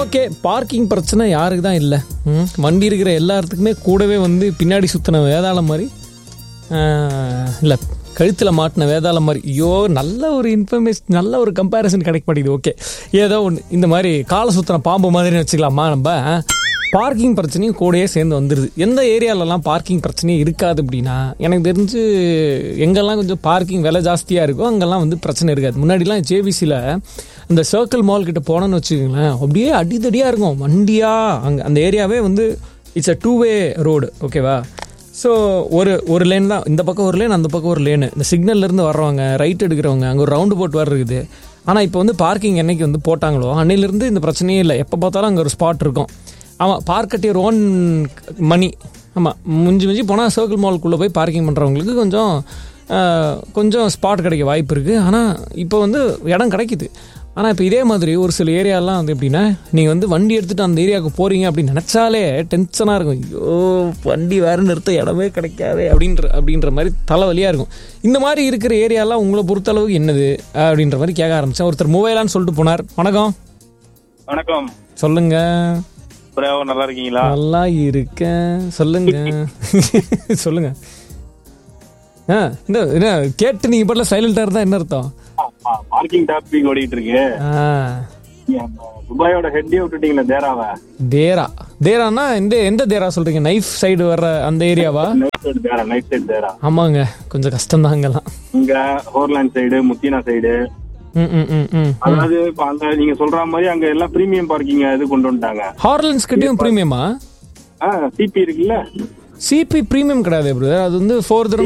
okay parking பிரச்சனை யாருக்கு தான் இல்லை ம், வண்டி இருக்கிற எல்லாத்துக்குமே கூடவே வந்து பின்னாடி சுற்றின வேதாளம் மாதிரி இல்லை கழுத்தில் மாட்டின வேதாளம் மாதிரி ஐயோ நல்ல ஒரு இன்ஃபர்மேஷன் நல்ல ஒரு கம்பேரிசன் கிடைக்க மாட்டேங்குது ஓகே ஏதோ ஒன்று இந்த மாதிரி காலை சுற்றின பாம்பு மாதிரி வச்சுக்கலாமா நம்ம பார்க்கிங் பிரச்சனையும் கூடயே சேர்ந்து வந்துடுது எந்த ஏரியாலலாம் பார்க்கிங் பிரச்சனையே இருக்காது அப்படின்னா எனக்கு தெரிஞ்சு எங்கெல்லாம் கொஞ்சம் பார்க்கிங் விலை ஜாஸ்தியாக இருக்கோ அங்கெல்லாம் வந்து பிரச்சனை இருக்காது முன்னாடிலாம் ஜேபிசியில் அந்த சர்க்கிள் மால் கிட்ட போனோன்னு வச்சுக்கோங்களேன் அப்படியே அடிதடியாக இருக்கும் வண்டியா அங்கே அந்த ஏரியாவே வந்து it's a two way road ஓகேவா ஸோ ஒரு ஒரு லேன் தான் இந்த பக்கம் ஒரு லேன் அந்த பக்கம் ஒரு லேனு இந்த சிக்னல்லேருந்து வர்றவங்க ரைட் எடுக்கிறவங்க அங்கே ஒரு ரவுண்டு போட்டு வர இருக்குது ஆனால் இப்போ வந்து பார்க்கிங் என்னைக்கு வந்து போட்டாங்களோ அன்னையிலேருந்து இந்த பிரச்சனையே இல்லை எப்போ பார்த்தாலும் அங்கே ஒரு ஸ்பாட் இருக்கும் ஆமாம் பார்க் அட் யுவர் ஓன் மணி ஆமாம் முஞ்சி முஞ்சி போனால் சர்க்கிள் மால்குள்ளே போய் பார்க்கிங் பண்ணுறவங்களுக்கு கொஞ்சம் ஆஹ், கொஞ்சம் ஸ்பாட் கிடைக்க வாய்ப்பு இருக்குது ஆனால் இப்போ வந்து இடம் கிடைக்குது ஆனால் இப்போ இதே மாதிரி ஒரு சில ஏரியாலாம் வந்து எப்படின்னா நீங்கள் வந்து வண்டி எடுத்துகிட்டு அந்த ஏரியாவுக்கு போகிறீங்க அப்படின்னு நினச்சாலே டென்ஷனாக இருக்கும் ஐயோ வண்டி வேறு நிறுத்த இடமே கிடைக்காதே அப்படின்ற அப்படின்ற மாதிரி தலைவலியாக இருக்கும் இந்த மாதிரி இருக்கிற ஏரியாலாம் உங்களை பொறுத்தளவுக்கு என்னது அப்படின்ற மாதிரி கேட்க ஆரம்பித்தேன் ஒருத்தர் மூவைலான்னு சொல்லிட்டு போனார் வணக்கம் வணக்கம் சொல்லுங்கள் பிரேவோ நல்லா இருக்கீங்களா நல்லா இருக்கேன் சொல்லுங்க சொல்லுங்க ஆ இந்த என்ன கேட்டு நீங்க பாட்டில் சைலண்டா இருந்தா என்ன அர்த்தம் பார்க்கிங் டாபிக் ஓடிட்டு இருக்கு ஆ அந்த துபாயோட ஹெட்டே விட்டுட்டீங்களா தேராவ தேரா தேரானா எந்த எந்த தேரா சொல்றீங்க நைஃப் சைடு வர்ற அந்த ஏரியாவா நைட் சைடு தேரா நைட் சைடு தேரா ஆமாங்க கொஞ்சம் கஷ்டம் தான் அங்கெல்லாம் இங்க ஹோர்லாண்ட் சைடு முத்தினா சைடு ம் ம் ம் ம் அதாவது இப்ப அந்த நீங்க சொல்ற மாதிரி அங்க எல்லாம் பிரீமியம் பார்க்கிங் இது கொண்டு வந்துட்டாங்க ஹார்லன்ஸ் கிட்டயும் ப்ரீமியமா ஆ சிபி இருக்குல்ல சிபி ப்ரீமியம் கிடையாது பிரதர் அது வந்து ஃபோர்